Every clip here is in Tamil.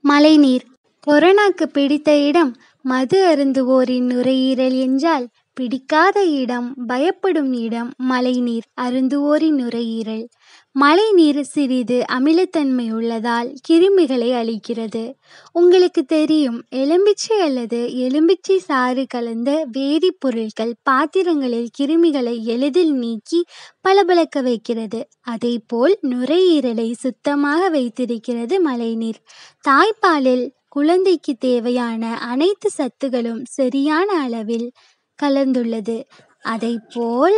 மழைநீர் கொரோனாக்கு பிடித்த இடம் மது அருந்துவோரின் நுரையீரல் என்றால் பிடிக்காத இடம் பயப்படும் இடம் மழைநீர் அருந்துவோரின் நுரையீரல் மழைநீர் சிறிது அமிலத்தன்மை உள்ளதால் கிருமிகளை அழிக்கிறது உங்களுக்கு தெரியும் எலும்பிச்சை அல்லது எலும்பிச்சை சாறு கலந்த வேதிப்பொருட்கள் பாத்திரங்களில் கிருமிகளை எளிதில் நீக்கி பளபளக்க வைக்கிறது அதேபோல் நுரையீரலை சுத்தமாக வைத்திருக்கிறது மழைநீர் தாய்ப்பாலில் குழந்தைக்கு தேவையான அனைத்து சத்துகளும் சரியான அளவில் கலந்துள்ளது அதைப்போல்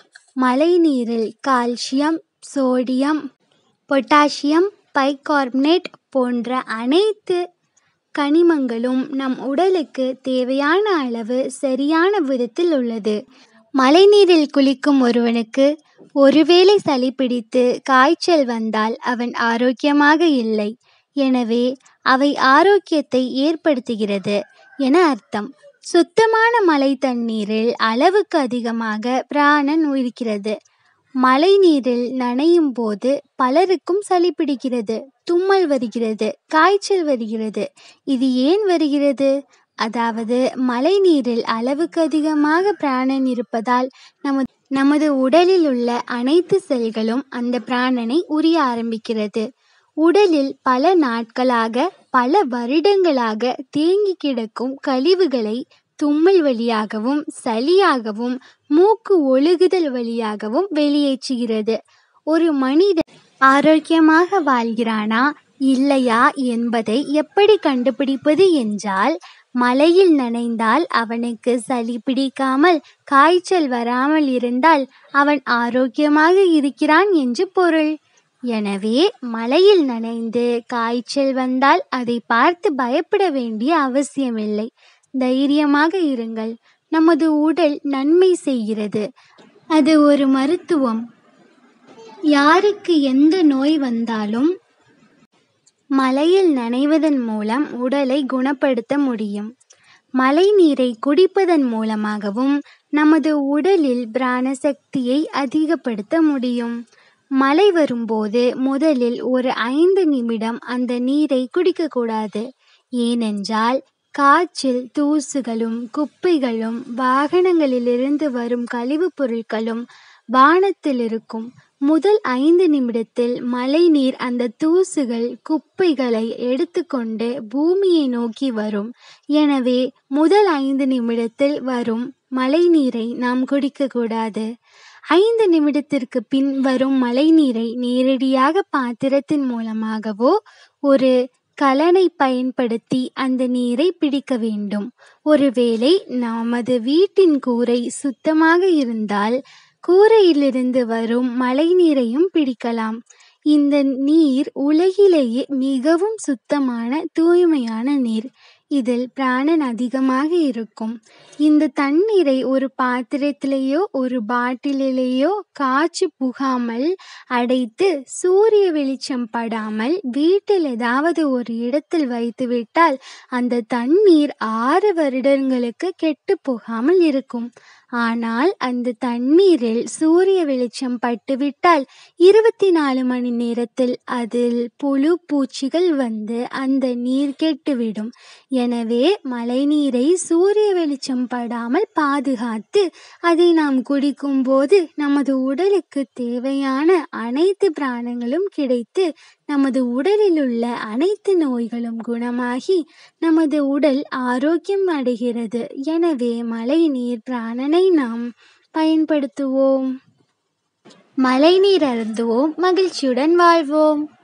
மழைநீரில் கால்சியம் சோடியம் பொட்டாசியம் பைகார்பனேட் போன்ற அனைத்து கனிமங்களும் நம் உடலுக்கு தேவையான அளவு சரியான விதத்தில் உள்ளது மழைநீரில் குளிக்கும் ஒருவனுக்கு ஒருவேளை சளி பிடித்து காய்ச்சல் வந்தால் அவன் ஆரோக்கியமாக இல்லை எனவே அவை ஆரோக்கியத்தை ஏற்படுத்துகிறது என அர்த்தம் சுத்தமான மழை தண்ணீரில் அளவுக்கு அதிகமாக பிராணன் இருக்கிறது மழை நீரில் நனையும் போது பலருக்கும் சளி பிடிக்கிறது தும்மல் வருகிறது காய்ச்சல் வருகிறது இது ஏன் வருகிறது அதாவது மழை நீரில் அளவுக்கு அதிகமாக பிராணன் இருப்பதால் நமது நமது உடலில் உள்ள அனைத்து செல்களும் அந்த பிராணனை உரிய ஆரம்பிக்கிறது உடலில் பல நாட்களாக பல வருடங்களாக தேங்கி கிடக்கும் கழிவுகளை தும்மல் வழியாகவும் சளியாகவும் மூக்கு ஒழுகுதல் வழியாகவும் வெளியேற்றுகிறது ஒரு மனிதன் ஆரோக்கியமாக வாழ்கிறானா இல்லையா என்பதை எப்படி கண்டுபிடிப்பது என்றால் மழையில் நனைந்தால் அவனுக்கு சளி பிடிக்காமல் காய்ச்சல் வராமல் இருந்தால் அவன் ஆரோக்கியமாக இருக்கிறான் என்று பொருள் எனவே மழையில் நனைந்து காய்ச்சல் வந்தால் அதை பார்த்து பயப்பட வேண்டிய அவசியமில்லை தைரியமாக இருங்கள் நமது உடல் நன்மை செய்கிறது அது ஒரு மருத்துவம் யாருக்கு எந்த நோய் வந்தாலும் மழையில் நனைவதன் மூலம் உடலை குணப்படுத்த முடியும் மழை நீரை குடிப்பதன் மூலமாகவும் நமது உடலில் பிராண சக்தியை அதிகப்படுத்த முடியும் மழை வரும்போது முதலில் ஒரு ஐந்து நிமிடம் அந்த நீரை குடிக்கக்கூடாது ஏனென்றால் காற்றில் தூசுகளும் குப்பைகளும் வாகனங்களிலிருந்து வரும் கழிவுப் பொருட்களும் வானத்தில் இருக்கும் முதல் ஐந்து நிமிடத்தில் மழைநீர் அந்த தூசுகள் குப்பைகளை எடுத்துக்கொண்டு பூமியை நோக்கி வரும் எனவே முதல் ஐந்து நிமிடத்தில் வரும் மழைநீரை நாம் குடிக்கக்கூடாது ஐந்து நிமிடத்திற்கு பின் வரும் மழைநீரை நேரடியாக பாத்திரத்தின் மூலமாகவோ ஒரு கலனை பயன்படுத்தி அந்த நீரை பிடிக்க வேண்டும் ஒருவேளை நமது வீட்டின் கூரை சுத்தமாக இருந்தால் கூரையிலிருந்து வரும் மழை நீரையும் பிடிக்கலாம் இந்த நீர் உலகிலேயே மிகவும் சுத்தமான தூய்மையான நீர் இதில் பிராணன் அதிகமாக இருக்கும் இந்த தண்ணீரை ஒரு பாத்திரத்திலேயோ ஒரு பாட்டிலிலேயோ காய்ச்சி புகாமல் அடைத்து சூரிய வெளிச்சம் படாமல் வீட்டில் ஏதாவது ஒரு இடத்தில் வைத்துவிட்டால் அந்த தண்ணீர் ஆறு வருடங்களுக்கு கெட்டு போகாமல் இருக்கும் ஆனால் அந்த தண்ணீரில் சூரிய வெளிச்சம் பட்டுவிட்டால் இருபத்தி நாலு மணி நேரத்தில் அதில் புழு பூச்சிகள் வந்து அந்த நீர் கெட்டுவிடும் எனவே மழைநீரை சூரிய வெளிச்சம் படாமல் பாதுகாத்து அதை நாம் குடிக்கும்போது நமது உடலுக்கு தேவையான அனைத்து பிராணங்களும் கிடைத்து நமது உடலில் உள்ள அனைத்து நோய்களும் குணமாகி நமது உடல் ஆரோக்கியம் அடைகிறது எனவே மழைநீர் பிராணனை நாம் பயன்படுத்துவோம் மழைநீர் அருந்துவோம் மகிழ்ச்சியுடன் வாழ்வோம்